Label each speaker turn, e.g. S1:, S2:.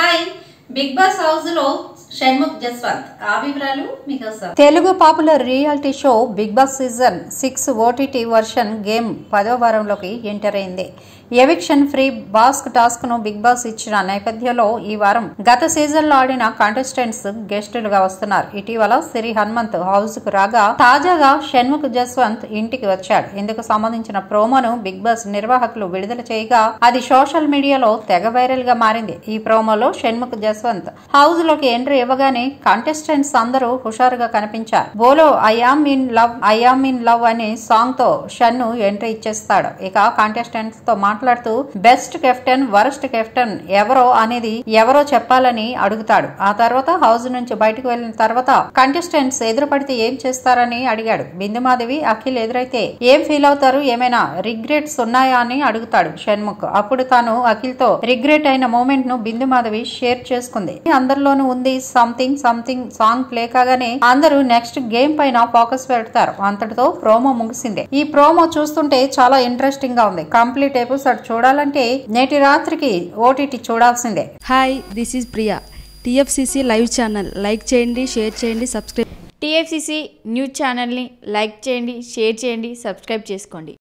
S1: hi big boss house లో షణ్ముఖ్ జస్వంత్ ఆ వివరాలు మీకోసం
S2: Telugu popular reality show Big Boss season six OTT version game పదో వారంలోకి ఎంటర్ అయింది ఎవిక్షన్ ఫ్రీ బాస్క్ టాస్క్ ను బిగ్ బాస్ ఇచ్చిన నేపథ్యంలో ఈ వారం గత సీజన్ లో ఆడిన కంటెస్టెంట్స్ గెస్టులుగా వస్తున్నారు ఇటీవల సిరి హనుమంత్ హౌస్ కు రాగా తాజాగా షణ్ముఖ్ జస్వంత్ ఇంటికి వచ్చాడు ఇందుకు సంబంధించిన ప్రోమోను బిగ్ బాస్ నిర్వాహకులు విడుదల చేయగా అది సోషల్ మీడియాలో తెగ వైరల్ గా మారింది ఈ ప్రోమోలో షణ్ముఖ్ జస్వంత్ హౌస్ లోకి ఎంట్రీ ఇవ్వగానే కంటెస్టెంట్స్ అందరూ హుషారుగా కనిపించారు బోలో I'm in love I'm in love అనే సాంగ్ తో షన్ను ఎంట్రీ ఇచ్చేస్తాడు ఇక కంటెస్టెంట్స్ తో మాట్లాడుతూ బెస్ట్ కెప్టెన్ వరస్ట్ కెప్టెన్ ఎవరో అనేది ఎవరో చెప్పాలని అడుగుతాడు ఆ తర్వాత హౌస్ నుంచి బయటకు వెళ్లిన తర్వాత కంటెస్టెంట్స్ ఎదురుపడితే ఏం చేస్తారని అడిగాడు బిందుమాధవి అఖిల్ ఎదురైతే ఏం ఫీల్ అవుతారు ఏమైనా రిగ్రెట్స్ ఉన్నాయా అని అడుగుతాడు షణ్ముఖ్ అప్పుడు తాను అఖిల్ తో రిగ్రెట్ అయిన మూమెంట్ ను బిందుమాధవి షేర్ చేసుకుంది అందరిలోనూ ఉంది సంథింగ్ సంథింగ్ సాంగ్ ప్లే కాగానే అందరూ నెక్స్ట్ గేమ్ పైన ఫోకస్ పెడతారు అంతటితో ప్రోమో ముగిసింది ఈ ప్రోమో చూస్తుంటే చాలా ఇంట్రెస్టింగ్ గా ఉంది కంప్లీట్ ఎపిసోడ్ చూడాలంటే నేటి రాత్రికి ఓటీటీ చూడాల్సిందే
S3: hi this is Priya TFCC live channel like చేయండి షేర్ చేయండి సబ్స్క్రైబ్
S4: టీఎఫ్సిసి న్యూస్ ఛానల్ని లైక్ చేయండి షేర్ చేయండి సబ్స్క్రైబ్ చేసుకోండి